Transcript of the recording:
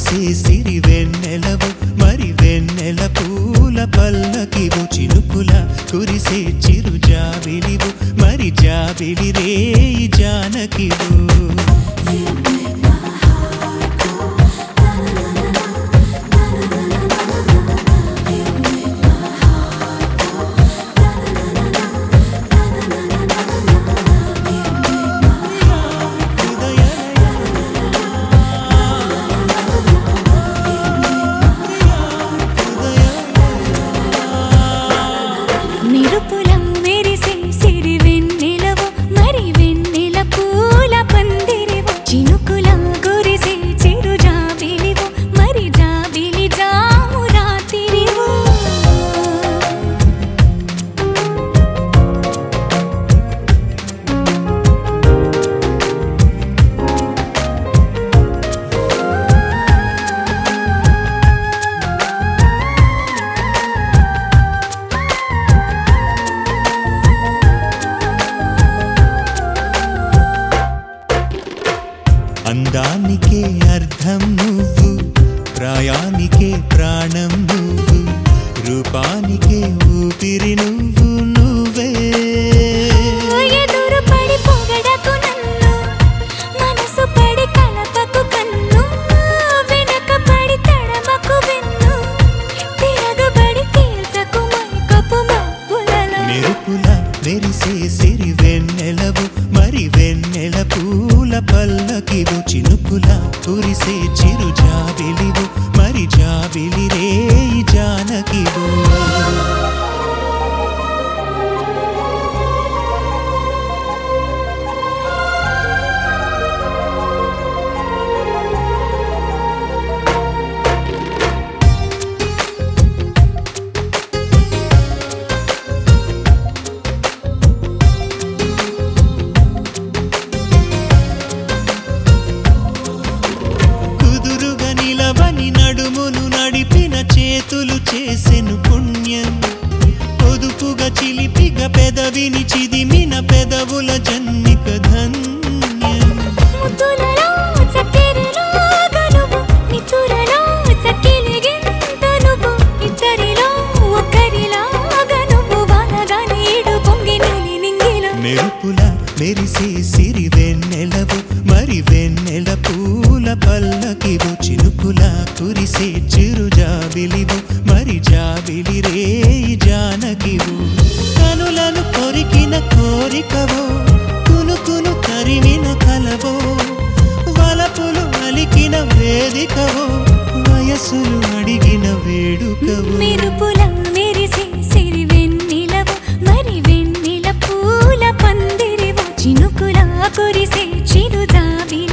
మెరిసే సిరి వెన్నెలవు మరి వెన్నెల పూల పల్లకివు చినుకుల కురిసే చిరు జాబిలివు మరి జాబిలి రే జానకివు నిరుపులం మెరిసే సిరి వెన్నెలవు మరి వెన్నెల పూల పందిరివు చినుకులం కురిసే చిరు జాబిలివు మరి జాబిలి జాము రాతిరివు అందానికే అర్థం నువ్వు ప్రాయానికే ప్రాణం నువ్వు రూపానికే ఊపిరి నువ్వు నువ్వే ఎదురు పడి పొగడకు నన్ను మనసు పడి కలపకు కన్ను వెనక పడి తడమకు వెన్ను తిరగబడి తీర్చకు మైకపు మబ్బులలో మెరుపుల మెరిసే సిరి వెన్నెలవు మరి వెన్నెల పూల పల్లకివు చినుకుల కురిసే చిరు జాబిలివు మరి జాబిలి రే జానకివు కుదురుగా నిలవని నడుమును నడిపిన చేతులు చేసెను పుణ్యం పొదుపుగా చిలిపిగా పెదవిని చిదిమిన పెదవుల జన్మిక ధన్యం ముద్దులలో చక్కెరలో గనువు నితురలో చక్కిలిగింత నువ్వు ఇద్దరిలో ఒక్కరిలాగా నువ్వు వానగా నీడు పొంగి నీలి నింగిలో మెరుపుల మెరిసే సిరి వెన్నెలవు మరి వెన్నెల పూల పల్లకివు చినుకుల కురిసే చిరు జాబిలివు మరి జాబిలి రే జానకివు కనులను కొరికిన కోరికవో కునుకును తరిమిన కలవో వలపులు అలికిన వేదికవో వయసులు అడిగిన వేడుకవో మెరుపుల మెరిసే సిరి వెన్నెలవు మరి వెన్నెల పూల పందిరివు చినుకుల కురిసే చిరు జాబిలి